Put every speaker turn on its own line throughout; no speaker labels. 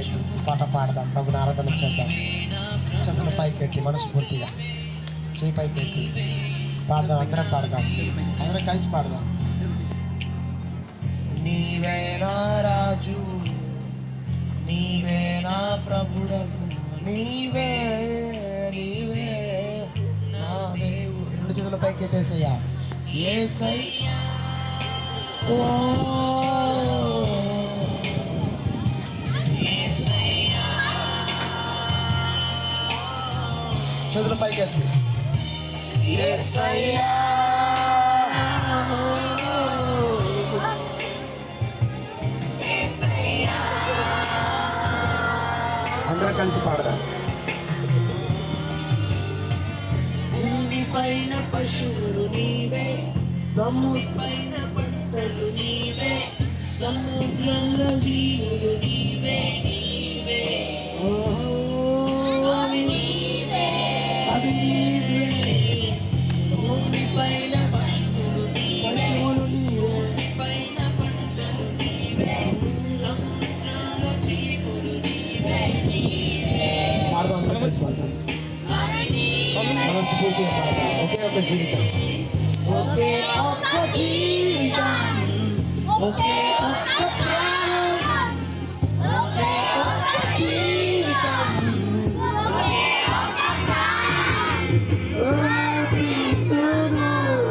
పైకెత్తి పాట పాడదాం ప్రభుని ఆరాధన చేద్దాం చేతులు పైకెత్తి మనస్ఫూర్తిగా చేయి పైకెత్తి పాడదాం అందరం పాడదాం అందరం కలిసి పాడదాం నీవే నా రాజు నీవే నా ప్రభుడకు నీవే నీవే నా దేవుడు రెండు చేతుల పైకి ఎత్తేసయ్యా ఏసయ్యా ఓ చేతుల పైకి ఎత్తి ఏసయ్యా అందరం కలిసి పాడదాం
భూమి పైన పశువులు నీవే సముద్రపైన పంటలు నీవే సముద్రంలో జీవులు నీవే నీవే అవి నీవే అవి నీవే భూమి పైన పశువులు నీవే భూమి పైన పంటలు నీవే సముద్రంలో జీవులు నీవే నీవే
పాడదాం అందరం కలిసి పాడదాం
అవి నీవే
మనస్ఫూర్తిగా పాడదాం ఒకే ఒక జీవితం
ఒకే ఒక్క జీవితం ఒకే ఒక్క ప్రాణం ఒకే ఒక్క జీవితం
అర్పించును,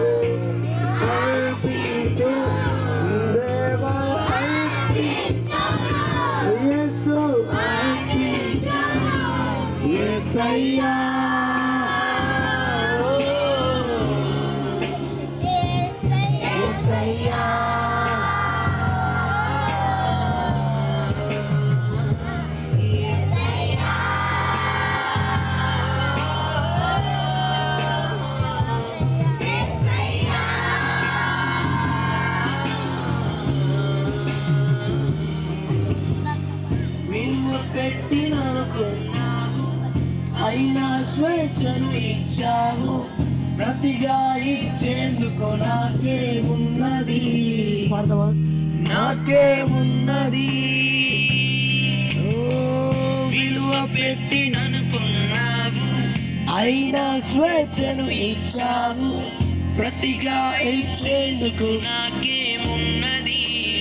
అర్పించు, దేవా అర్పించు, యేసు అర్పించు, యేసయ్యా. యేసయ్యా.
నిన్ను పెట్టిననుకున్నావు అయినా స్వేచ్ఛను ఇచ్చావు ప్రతిగా ఇచ్చేందుకు నాకేమున్నది
పాడతావా
నాకేమున్నది ఓ, విలువ పెట్టిననుకున్నావు అయినా స్వేచ్ఛను ఇచ్చావు ప్రతిగా ఇచ్చేందుకు నాకేమున్నది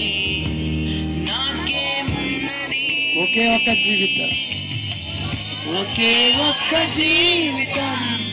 నాకేమున్నది
ఒకే ఒక్క జీవితం
ఒకే ఒక్క జీవితం